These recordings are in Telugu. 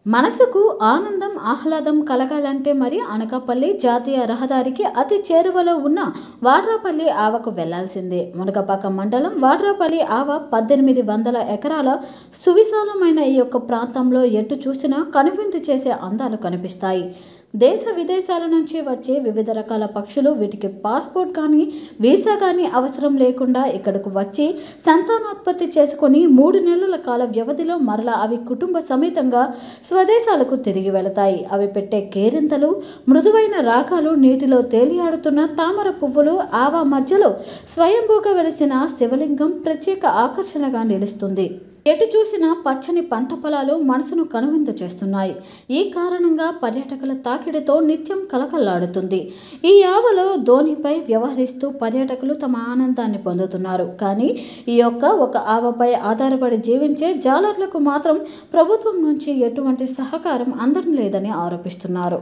మనసుకు ఆనందం ఆహ్లాదం కలగాలంటే మరి అనకాపల్లి జాతీయ రహదారికి అతి చేరువలో ఉన్న వాడ్రాపల్లి ఆవకు వెళ్లాల్సిందే మునగపాక మండలం వాడ్రాపల్లి ఆవ పద్దెనిమిది వందల ఎకరాల సువిశాలమైన ఈ యొక్క ప్రాంతంలో ఎటు చూసినా కనువిందు చేసే అందాలు కనిపిస్తాయి దేశ విదేశాల నుంచి వచ్చే వివిధ రకాల పక్షులు వీటికి పాస్పోర్ట్ కానీ వీసా కానీ అవసరం లేకుండా ఇక్కడకు వచ్చి సంతానోత్పత్తి చేసుకొని మూడు నెలల కాల వ్యవధిలో మరలా అవి కుటుంబ సమేతంగా స్వదేశాలకు తిరిగి వెళతాయి అవి పెట్టే కేరింతలు మృదువైన రాగాలు నీటిలో తేలియాడుతున్న తామర పువ్వులు ఆవా మధ్యలో స్వయంభూగా వెలిసిన శివలింగం ప్రత్యేక ఆకర్షణగా నిలుస్తుంది ఎటు చూసినా పచ్చని పంట పొలాలు మనసును కనువిందు చేస్తున్నాయి ఈ కారణంగా పర్యాటకుల తాకిడితో నిత్యం కలకల్లాడుతుంది ఈ యావలో ధోనిపై వ్యవహరిస్తూ పర్యాటకులు తమ ఆనందాన్ని పొందుతున్నారు కానీ ఈ యొక్క ఒక ఆవపై ఆధారపడి జీవించే జాలర్లకు మాత్రం ప్రభుత్వం నుంచి ఎటువంటి సహకారం అందడం లేదని ఆరోపిస్తున్నారు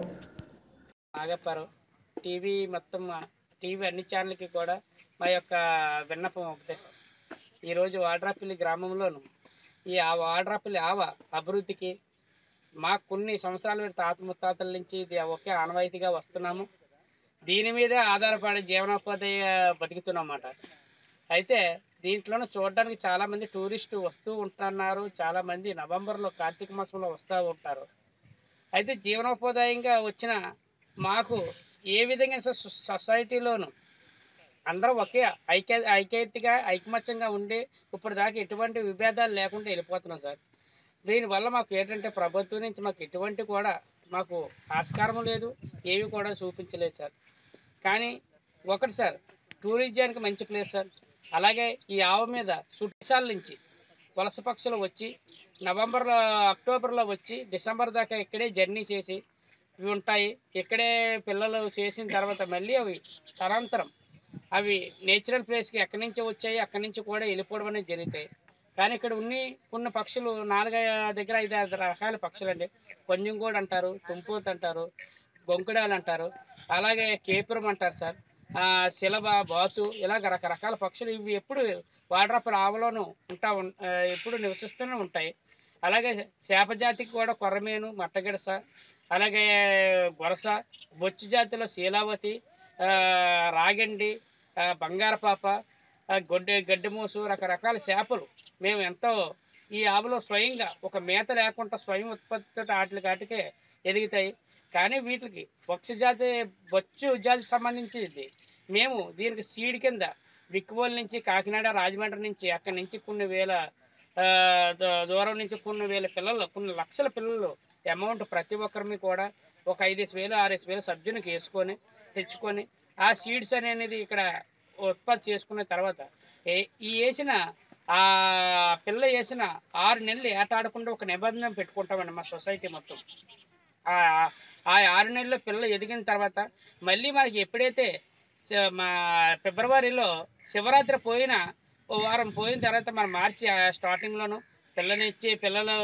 నాగప్పారు టీవీ మొత్తం టీవీ అన్ని ఛానల్కి కూడా మా యొక్క విన్నపం ఒకటే సార్ ఈరోజు వాడ్రాపల్లి గ్రామంలోను ఈ ఆ వాడ్రాపల్లి ఆవ అభివృద్ధికి మాకు కొన్ని సంవత్సరాల మీద తాత ముత్తాతల నుంచి ఇది ఒకే ఆనవాయితీగా వస్తున్నాము దీని మీదే ఆధారపడి జీవనోపాధి బతుకుతున్నమాట అయితే దీంట్లోనే చూడడానికి చాలా మంది టూరిస్టు వస్తూ ఉంటున్నారు చాలా మంది నవంబర్లో కార్తీక మాసంలో వస్తూ ఉంటారు అయితే జీవనోపాధ్యాయంగా వచ్చిన మాకు ఏ విధంగా సొ- సొ- సొసైటీలోను అందరూ ఒకే ఐక్య ఐక్యతగా ఐకమత్యంగా ఉండి ఇప్పటిదాకా ఎటువంటి విభేదాలు లేకుండా వెళ్ళిపోతున్నాం సార్ దీనివల్ల మాకు ఏంటంటే ప్రభుత్వం నుంచి మాకు ఎటువంటి కూడా మాకు ఆస్కారం లేదు ఏవి కూడా చూపించలేదు సార్ కానీ ఒకటి సార్ టూరిజానికి మంచి ప్లేస్ సార్ అలాగే ఈ ఆవు మీద సుట్టిసాల నుంచి వలస పక్షులు వచ్చి నవంబర్లో అక్టోబర్లో వచ్చి డిసెంబర్ దాకా ఇక్కడే జర్నీ చేసి ఇవి ఉంటాయి ఇక్కడే పిల్లలు చేసిన తర్వాత మళ్ళీ అవి తరంతరం అవి నేచురల్ ప్లేస్కి ఎక్కడి నుంచి వచ్చాయి అక్కడి నుంచి కూడా వెళ్ళిపోవడం అనేది జరుగుతాయి కానీ ఇక్కడ ఉన్ని కొన్ని పక్షులు నాలుగు దగ్గర ఐదు ఆరు రకాల పక్షులు అండి కొంజంగోడు అంటారు తుంపూత్ అంటారు గొంకుడాలు అంటారు అలాగే కేపురం అంటారు సార్ ఆ, శిలబ బాతు ఇలాగ రకరకాల పక్షులు ఇవి ఎప్పుడు వాడ్రాపల ఆవలోను ఉంటా ఉన్- ఆ, ఎప్పుడు నివసిస్తూనే ఉంటాయి అలాగే చేప జాతికి కూడా కొర్రమేను మట్టగిడస అలాగే గొరస బొచ్చు జాతిలో శీలావతి ఆ, రాగండి ఆ, బంగారపాప ఆ, గొడ్డె గడ్డిమూసు రకరకాల చేపలు మేము ఎంతో ఈ ఆవులో స్వయంగా ఒక మేత లేకుండా స్వయం ఉత్పత్తితో వాటి కాటికే ఎదుగుతాయి కానీ వీటికి పక్షి జాతి బొచ్చు జాతికి సంబంధించింది మేము దీనికి సీడ్ కింద విక్కువోలు నుంచి కాకినాడ రాజమండ్రి నుంచి అక్కడి నుంచి కొన్ని వేల ఆ, ద- దూరం నుంచి కొన్ని వేల పిల్లలు కొన్ని లక్షల పిల్లలు అమౌంట్ ప్రతి ఒక్కరిని కూడా ఒక ఐదేసి వేలు ఆరేసి వేలు సబ్జెక్టుకి వేసుకొని తెచ్చుకొని ఆ సీడ్స్ అనేది ఇక్కడ ఉత్పత్తి చేసుకున్న తర్వాత ఏ- ఈ వేసిన ఆ పిల్ల వేసిన ఆరు నెలలు ఏటాడకుండా ఒక నిబంధన పెట్టుకుంటామండి మా సొసైటీ మొత్తం ఆ ఆ ఆరు నెలల్లో పిల్ల ఎదిగిన తర్వాత మళ్ళీ మనకి ఎప్పుడైతే స- మా ఫిబ్రవరిలో శివరాత్రి పోయిన ఓ వారం పోయిన తర్వాత మన మార్చి ఆ స్టార్టింగ్లోను పిల్లనిచ్చి పిల్లలు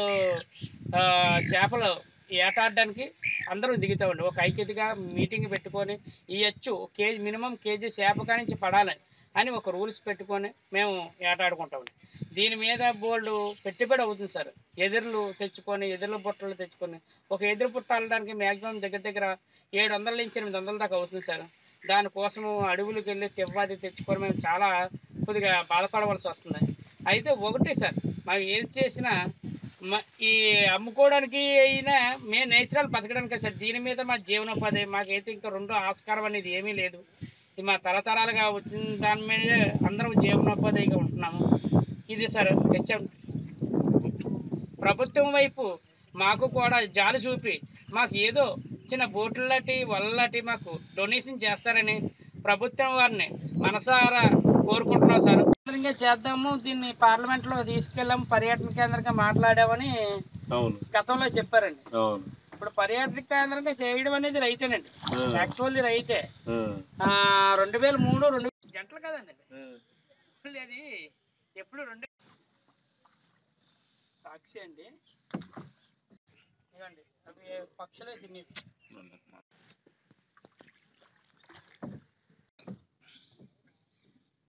ఆ, చేపలు ఏటాడడానికి అందరూ దిగుతామండి ఒక ఐక్యతగా మీటింగ్ పెట్టుకొని ఈ అచ్చు కేజీ మినిమం కేజీ చేప కానించి పడాలి అని ఒక రూల్స్ పెట్టుకొని మేము ఏటాడుకుంటామండి దీని మీద బోల్డ్ పెట్టుబడి అవుతుంది సార్ ఎదురులు తెచ్చుకొని ఎదురుల బుట్టలు తెచ్చుకొని ఒక ఎదురు బుట్ట అల్లడానికి మ్యాక్సిమం దగ్గర దగ్గర ఏడు వందల నుంచి ఎనిమిది వందల దాకా అవుతుంది సార్ దానికోసము అడవులకు వెళ్ళి తివ్వాది తెచ్చుకొని మేము చాలా కొద్దిగా బాధపడవలసి వస్తుంది అయితే ఒకటి సార్ మనం ఏది చేసినా మ- ఈ అమ్ముకోవడానికి అయినా మేము నేచురల్ బతకడానికి సార్ దీని మీద మా జీవనోపాధి మాకైతే ఇంకా రెండో ఆస్కారం అనేది ఏమీ లేదు ఇది మా తరతరాలుగా వచ్చిన దాని మీద అందరం జీవనోపాధిగా ఉంటున్నాము ఇది సార్ తెచ్చాం ప్రభుత్వం వైపు మాకు కూడా జాలి చూపి మాకు ఏదో చిన్న బోట్లు లాంటి వలలాంటి మాకు డొనేషన్ చేస్తారని ప్రభుత్వం వారిని మనసారా కోరుకుంటున్నాం సార్ కేంద్రంగా చేద్దాము దీన్ని పార్లమెంట్లో తీసుకెళ్ళాం పర్యాటన కేంద్రంగా మాట్లాడామని అవును గతంలో చెప్పారండి అవును ఇప్పుడు పర్యాటక కేంద్రంగా చేయడం అనేది రైటేనండి యాక్చువల్లీ రైటే ఆ, ఆ, రెండు వేల మూడు రెండు జంటలు కదండి ఆ. మళ్ళీ అది ఎప్పుడు రెండు సాక్షి అండి ఇవ్వండి అవి పక్షులే తిని